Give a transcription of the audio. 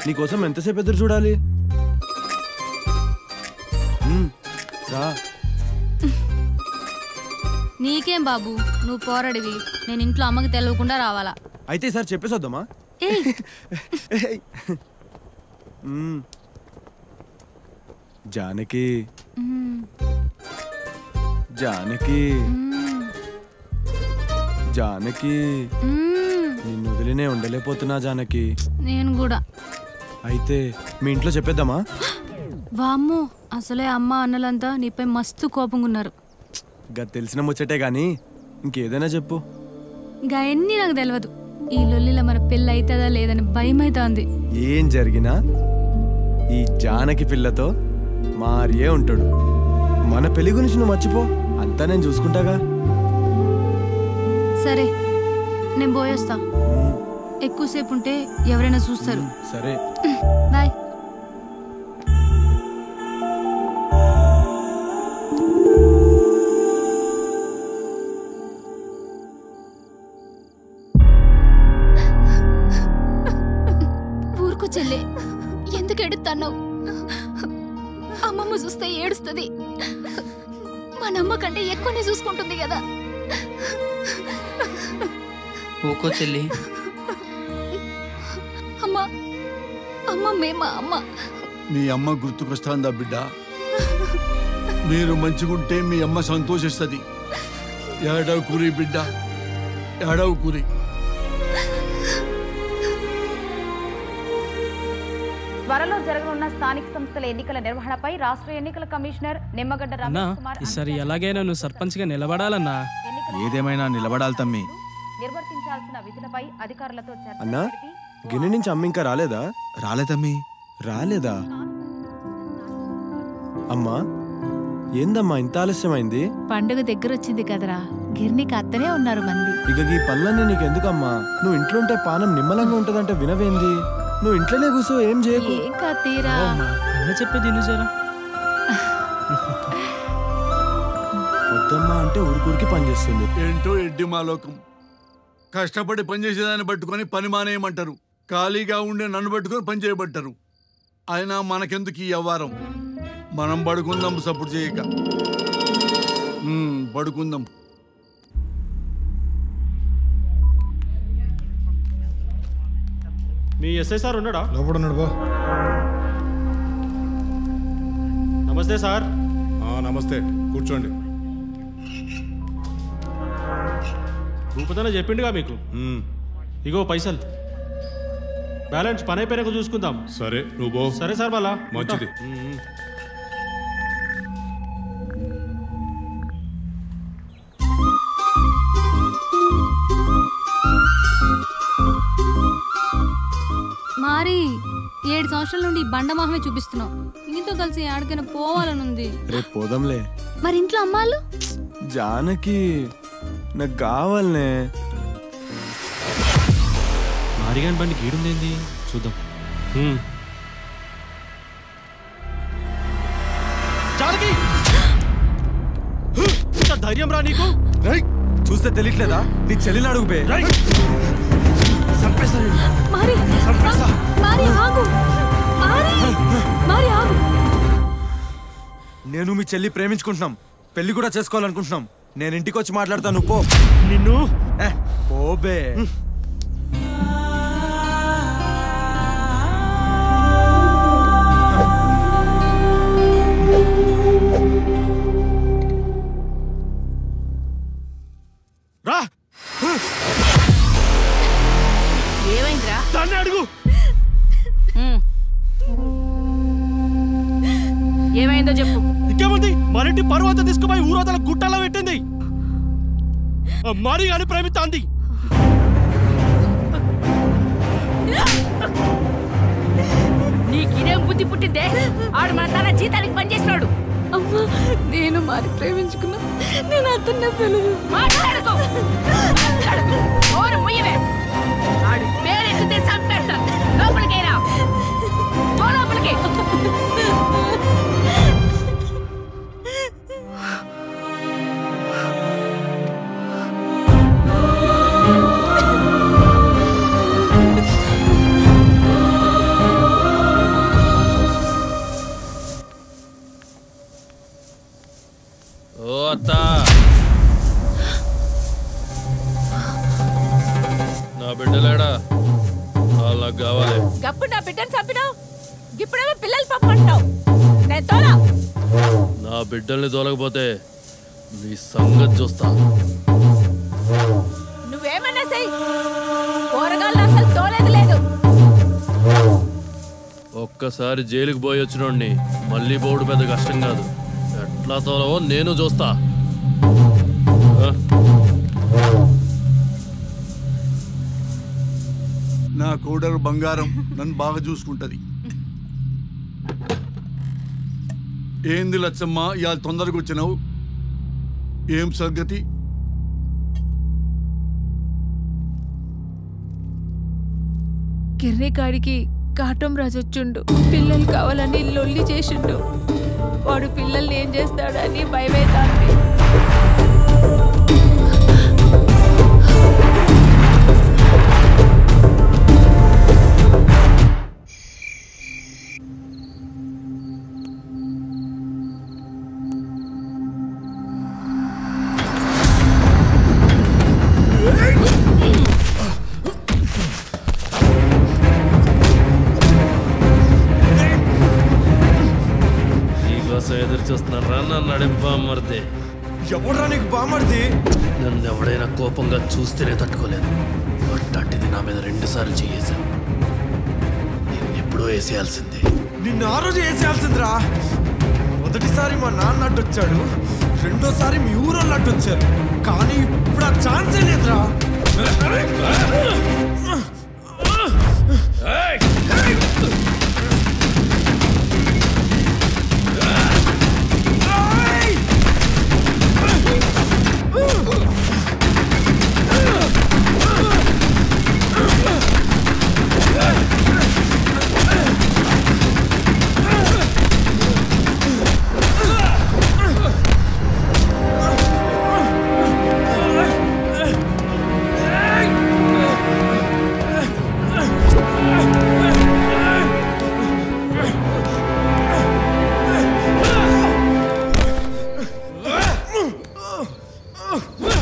నీకోసం ఎంతసేపు ఎదురు చూడాలి మ్మ్, రా నీకేం బాబు నువ్వు పోరడివి నేను ఇంట్లో అమ్మకి తెలియకుండా రావాలా అయితే సార్ చెప్పేసొద్దామా ఏయ్ మ్మ్. జానకి మ్మ్, జానకి మ్మ్, జానకి మ్మ్. నిన్ను వదిలినే ఉండలేకపోతున్నా జానకి నేను కూడా అయితే మీ ఇంట్లో చెప్పేద్దామా వామ్మో అసలే అమ్మ అన్నలంతా నీపై మస్తు కోపంగా ఉన్నారు గా తెలిసిన ముచ్చటే గాని ఇంకేదైనా చెప్పు ఇంకా ఎన్ని నాకు తెలియదు ఈ లొల్లిలో మన పెళ్ళి అవుతుందా లేదని భయం అవుతుంది ఏం జరిగినా ఈ జానకి పిల్లతో మారియే ఉంటాడు మన పెళ్లి గురించి నువ్వు మర్చిపో అంతా నేను చూసుకుంటాగా సరే నేను పోయేస్తా మ్మ్, ఎక్కువసేపు ఉంటే ఎవరైనా చూస్తారు సరే బాయ్ ఊరుకు చెల్లె ఎందుకు ఎడుతున్నావు అమ్మమ్మ చూస్తే ఏడుస్తుంది మనమ్మ కంటే ఎక్కువనే చూసుకుంటుంది కదా ఊకో చెల్లి అమ్మ అమ్మమ్మే మా అమ్మ మీ అమ్మ గుర్తుకొస్తాందా బిడ్డ మీరు మంచిగుంటే మీ అమ్మ సంతోషిస్తుంది ఏడవ కూరి బిడ్డ ఏడవ కూరి త్వరలో జరగనున్న స్థానిక సంస్థల ఎన్నికల నిర్వహణపై రాష్ట్ర ఎన్నికల కమిషనర్ నిమ్మగడ్డ అన్నా రమేష్ కుమార్ ఈసారి ఎలాగైనా నువ్వు సర్పంచ్గా నిలబడాలన్నా ఎన్నికల ఏదేమైనా నిలబడాలి తమ్మి నిర్వర్తించాల్సిన విధులపై అధికారులతో చర్చ అన్నా జరిపి గిన్నె నుంచి అమ్మ ఇంకా రాలేదా రాలే తమ్మి రాలేదా అమ్మా ఏందమ్మా ఇంత ఆలస్యమైంది పండుగ దగ్గరొచ్చింది కదరా గిర్నికి అత్తనే ఉన్నారు మంది ఇక ఈ పనులన్నీ నీకెందుకమ్మా నువ్వు ఇంట్లో ఉంటే పానం నిమ్మలంగా ఉంటదంటే వినవేంది నువ్వు ఇంట్లోనే కూర్చో ఏం చేయకు ఏం కాదు తీరా అమ్మా అన్న చెప్పేది విను జరా వద్దమ్మా అంటే ఊరికూరికి పనిచేస్తుంది ఏంటో ఎడ్డి మాలోకం కష్టపడి పనిచేసేదాన్ని పట్టుకొని పని మానేయమంటారు ఖాళీగా ఉండే నన్ను పట్టుకొని పని చేయబట్టారు అయినా మనకెందుకు ఈ వ్యవహారం మనం పడుకుందాం సపోర్ట్ చేయక ఉమ్, పడుకుందాం మీ ఎస్ఐ సార్ ఉన్నాడా లోపల ఉన్నాడు బా నమస్తే సార్ నమస్తే కూర్చోండి భూపతన చెప్పిండుగా మీకు మ్మ్. ఇగో పైసలు బ్యాలెన్స్ పని అయిపోయినాక చూసుకుందాం సరే నువ్వు పో సరే సార్ మళ్ళా మంచిది. ఉమ్, ఉమ్. మారి ఏడు సంవత్సరాల నుండి ఈ బండ మొహమే చూపిస్తున్నావు నీతో కలిసి ఆడికైనా పోవాలనుంది రేపు పోదాంలే మరి ఇంట్లో అమ్మాళ్ళు జానకి నాకు కావాలనే మారిగాని బండి గీడుందేంది చూద్దాం ఉమ్. జానకి ఇంత ధైర్యం రా నీకు రేయ్, చూస్తే తెలియట్లేదా నీ చెల్లిని అడుగు బే రేయ్! మారి మారి ఆగు మారి మారి ఆగు నేను మీ చెల్లి ప్రేమించుకుంటున్నాం పెళ్లి కూడా చేసుకోవాలనుకుంటున్నాం నేను ఇంటికి వచ్చి మాట్లాడతాను పో నిన్ను ఏ, పోబే రా ఏమైందిరా దాన్ని అడుగు ఏమైందో చెప్పు ఇంకేముంది మన ఇంటి పర్వత తీసుకుపోయి ఊరోతల గుట్టలో పెట్టింది ఆ మారి గాని ప్రేమిస్తాంది నీకిదేం బుద్ధి పుట్టిందే ఆడు మన తన జీతానికి పనిచేసినాడు అమ్మా నేను మారి ప్రేమించుకున్నా నేను అతన్నే పెళ్లి మాట్లాడుకో మాట్లాడుకో నోరు ముయ్యవే ఆడు పేరెత్తితే చంపేస్తా లోపలికి రా పో లోపలికి చేసుకున్నా బిడ్డలేడా వాళ్ళకి కావాలి గప్పుడు నా బిడ్డను చంపినావు ఇప్పుడేమో పిల్లలు పంపంటావు నేను తోలా నా బిడ్డల్ని తోలకపోతే నీ సంగతి చూస్తా నువ్వేమన్నా చెయ్యి కూరగాయలు అసలు తోలేదు లేదు ఒక్కసారి జైలుకి పోయి వచ్చినోడిని మళ్ళీ పోవడం పెద్ద కష్టం కాదు ఎట్లా తోలవో నేను చూస్తా ఆ? నా కోడలు బంగారం నన్ను బాగా చూసుకుంటది ఏంది లచ్చమ్మ ఇవాళ తొందరగా వచ్చినావు ఏం సంగతి కిర్నీ కాడికి కాటం రాజొచ్చుండు పిల్లలు కావాలని లొల్లి చేసిండు వాడు పిల్లల్ని ఏం చేస్తాడని భయమేతాంది నీకోసం ఎదురు చూస్తున్నాను రా నన్ను నడింపమ్మర్ది ఎవడ్రా నీకు బామర్ది నన్ను ఎవడైనా కోపంగా చూస్తేనే తట్టుకోలేదు అట్లాంటిది నా మీద రెండు సార్లు చేయేశావు ఎప్పుడూ వేసేయాల్సిందే నిన్ను ఆ రోజు వేసేయాల్సిందిరా మొదటిసారి మా నాన్న అడ్డు వచ్చాడు రెండోసారి మీ ఊరోళ్ళు అడ్డు వచ్చారు కానీ ఇప్పుడు ఆ ఛాన్సే లేదురా Ah!